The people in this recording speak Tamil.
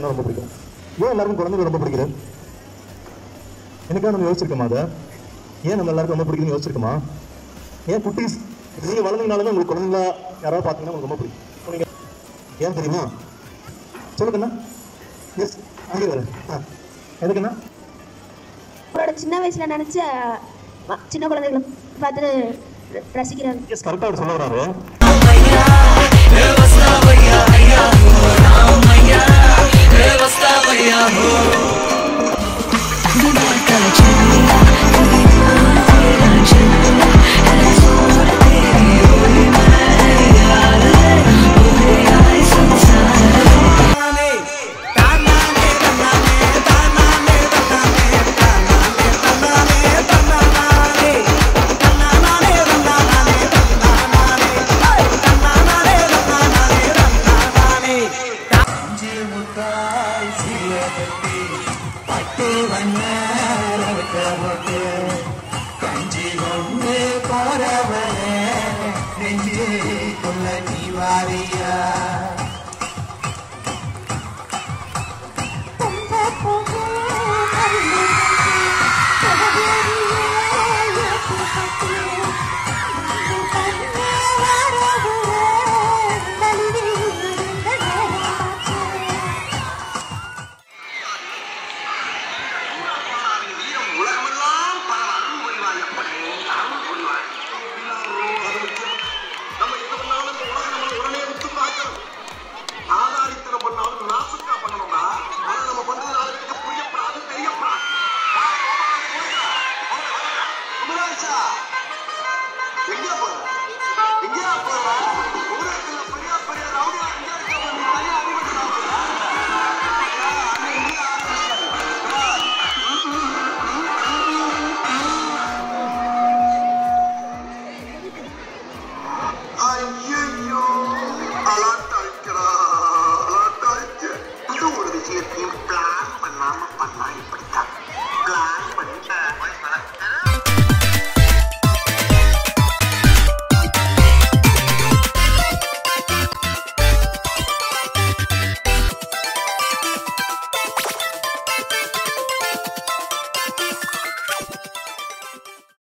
என்ன ரொம்ப பிடிக்கும் ஏன் எல்லாருக்கும் குழந்தைகள் ரொம்ப பிடிக்குது எனக்காக நம்ம யோசிச்சிருக்கோமா அதை ஏன் நம்ம எல்லாருக்கும் ரொம்ப பிடிக்குதுன்னு யோசிச்சிருக்கோமா ஏன் குட்டீஸ் நீங்க வளர்ந்தீங்கனாலும் உங்களுக்கு குழந்தைங்களா யாராவது பார்த்தீங்கன்னா உங்களுக்கு ரொம்ப பிடிக்கும் நீங்க ஏன் தெரியுமா சொல்லுங்கண்ணா எஸ் அங்கே வரேன் ஆ எதுக்குண்ணா அவரோட சின்ன வயசுல நினைச்ச ம- சின்ன குழந்தைகளை பார்த்து ர- ரசிக்கிறாங்க எஸ் கரெக்டாக சொல்ல வராரு வீரம் உலகமெல்லாம் பரவ அருள் புரிவாய் அப்பனே அருள் புரிவாய் எல்லாரும் அது முக்கியம். நம்ம எது பண்ணாலும் இந்த உலகம் நம்மளை உடனே உத்து பார்க்கணும் ஆதாரித்தனம் பண்ணாலும் நாசுக்கா பண்ணணும்டா ஆனா நம்ம பண்றது நாலு பேருக்கு புரியப்படாது தெரியப்படாது வா, கோபாலன், போய்டா. போங்க, வாங்க. குமரேசா, எங்க போற